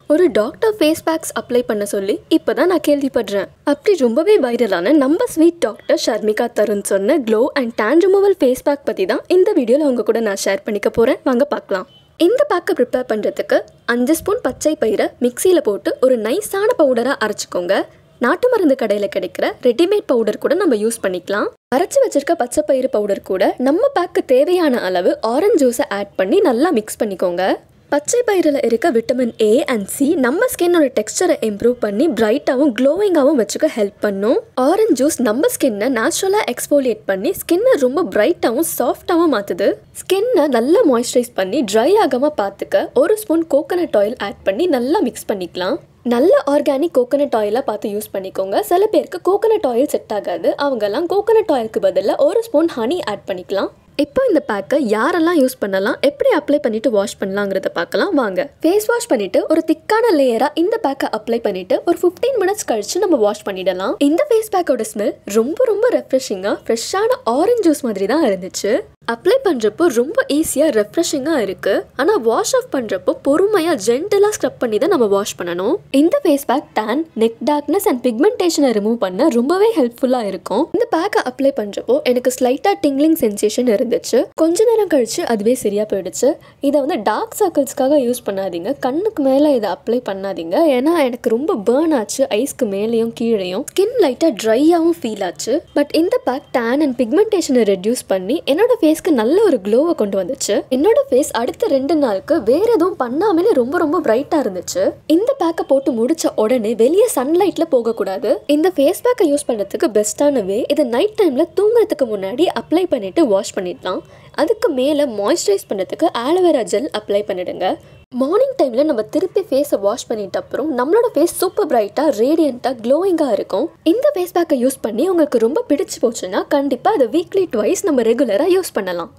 ஒரு doctor face packs apply பண்ண சொல்லி இப்போதான் நான் கேள்விப்படுறேன் அப்படி ரொம்பவே வைரலான நம்ம ஸ்வீட் டாக்டர் ஷர்மிகா தருண் சொன்ன glow and tan removal face pack பற்றி தான் இந்த வீடியோவில் அவங்க கூட நான் ஷேர் பண்ணிக்க போகிறேன் வாங்க பார்க்கலாம் இந்த பேக்கை ப்ரிப்பேர் பண்ணுறதுக்கு அஞ்சு ஸ்பூன் பச்சை பயிரை மிக்சியில் போட்டு ஒரு நைஸான பவுடராக அரைச்சிக்கோங்க நாட்டு மருந்து கடையில் கிடைக்கிற ரெடிமேட் பவுடர் கூட நம்ம யூஸ் பண்ணிக்கலாம் அரைச்சி வச்சிருக்க பச்சை பயிறு பவுடர் கூட நம்ம பேக்கு தேவையான அளவு ஆரஞ்சு ஜூஸை ஆட் பண்ணி நல்லா மிக்ஸ் பண்ணிக்கோங்க பச்சை பயிரில் இருக்க விட்டமின் ஏ அண்ட் சி நம்ம ஸ்கின்னோட டெக்ஸ்டரை இம்ப்ரூவ் பண்ணி பிரைட்டாகவும் க்ளோவிங்காகவும் வச்சுக்க ஹெல்ப் பண்ணும் ஆரஞ்ச் ஜூஸ் நம்ம ஸ்கின்னை நேச்சுரலாக எக்ஸ்போலியேட் பண்ணி ஸ்கின்னை ரொம்ப பிரைட்டாகவும் சாஃப்டாகவும் மாற்றுது ஸ்கின்னை நல்லா மாய்ஸ்சரைஸ் பண்ணி ட்ரை ஆகாமல் பார்த்துக்க ஒரு ஸ்பூன் கோகனட் ஆயில் ஆட் பண்ணி நல்லா மிக்ஸ் பண்ணிக்கலாம் நல்ல ஆர்கானிக் கோகனட் ஆயிலாக பார்த்து யூஸ் பண்ணிக்கோங்க சில பேருக்கு கோகனட் ஆயில் செட் ஆகாது அவங்கெல்லாம் கோகனட் ஆயிலுக்கு பதிலாக ஒரு ஸ்பூன் ஹனி ஆட் பண்ணிக்கலாம் இப்போ இந்த பேக்கை யாரெல்லாம் யூஸ் பண்ணலாம் எப்படி அப்ளை பண்ணிட்டு வாஷ் பண்ணலாங்கிறத பார்க்கலாம் வாங்க ஃபேஸ் வாஷ் பண்ணிட்டு ஒரு திக்கான லேயரா இந்த பேக்கை அப்ளை பண்ணிட்டு ஒரு 15 மினிட்ஸ் கழிச்சு நம்ம வாஷ் பண்ணிடலாம் இந்த ஃபேஸ் பேக்கோட ஸ்மெல் ரொம்ப ரொம்ப ரெஃப்ரெஷிங்காக ஃப்ரெஷ்ஷான ஆரஞ்சு ஜூஸ் மாதிரி தான் இருந்துச்சு அப்ளை பண்ணுறப்போ ரொம்ப ஈஸியாக ரெஃப்ரெஷிங்காக இருக்குது ஆனால் வாஷ் ஆஃப் பண்ணுறப்போ பொறுமையாக ஜென்டலாக ஸ்க்ரப் பண்ணி தான் நம்ம வாஷ் பண்ணணும் இந்த face pack tan neck darkness and பிக்மெண்டேஷனை ரிமூவ் பண்ண ரொம்பவே ஹெல்ப்ஃபுல்லாக இருக்கும் இந்த பேக்கை அப்ளை பண்ணுறப்போ எனக்கு ஸ்லைட்டாக டிங்லிங் சென்சேஷன் இருந்துச்சு கொஞ்ச நேரம் கழிச்சு அதுவே சரியாக போயிடுச்சு இதை வந்து டார்க் சர்க்கிள்ஸ்க்காக யூஸ் பண்ணாதீங்க கண்ணுக்கு மேலே இதை அப்ளை பண்ணாதீங்க ஏன்னா எனக்கு ரொம்ப பேர்ன் ஆச்சு ஐஸ்க்கு மேலேயும் கீழேயும் ஸ்கின் லைட்டாக ட்ரையாகவும் ஃபீல் ஆச்சு பட் இந்த பேக் டேன் அண்ட் பிக்மெண்டேஷனை ரெடியூஸ் பண்ணி என்னோட ஃபேஸ்க்கு நல்ல ஒரு க்ளோவை கொண்டு வந்துச்சு என்னோட ஃபேஸ் அடுத்த ரெண்டு நாளுக்கு வேற எதுவும் பண்ணாமலே ரொம்ப ரொம்ப பிரைட்டாக இருந்துச்சு இந்த பேக்கை போட்டு முடிச்ச உடனே வெளியே சன்லைட்ல போகக்கூடாது இந்த ஃபேஸ் பேக்கை யூஸ் பண்ணுறதுக்கு பெஸ்ட்டான வே இதை நைட் டைம்ல தூங்குறதுக்கு முன்னாடி அப்ளை பண்ணிட்டு வாஷ் பண்ணிடலாம் அதுக்கு மேலே மாய்ஸ்சரைஸ் பண்ணுறதுக்கு ஆலோவேரா ஜெல் அப்ளை பண்ணிடுங்க மார்னிங் டைமில் நம்ம திருப்பி ஃபேஸை வாஷ் பண்ணிட்ட அப்புறம் நம்மளோட ஃபேஸ் சூப்பர் பிரைட்டாக ரேடியண்ட்டாக க்ளோயிங்காக இருக்கும் இந்த ஃபேஸ் பேக்கை யூஸ் பண்ணி உங்களுக்கு ரொம்ப பிடிச்சு போச்சுன்னா கண்டிப்பாக அதை வீக்லி ட்வைஸ் நம்ம ரெகுலராக யூஸ் பண்ணலாம்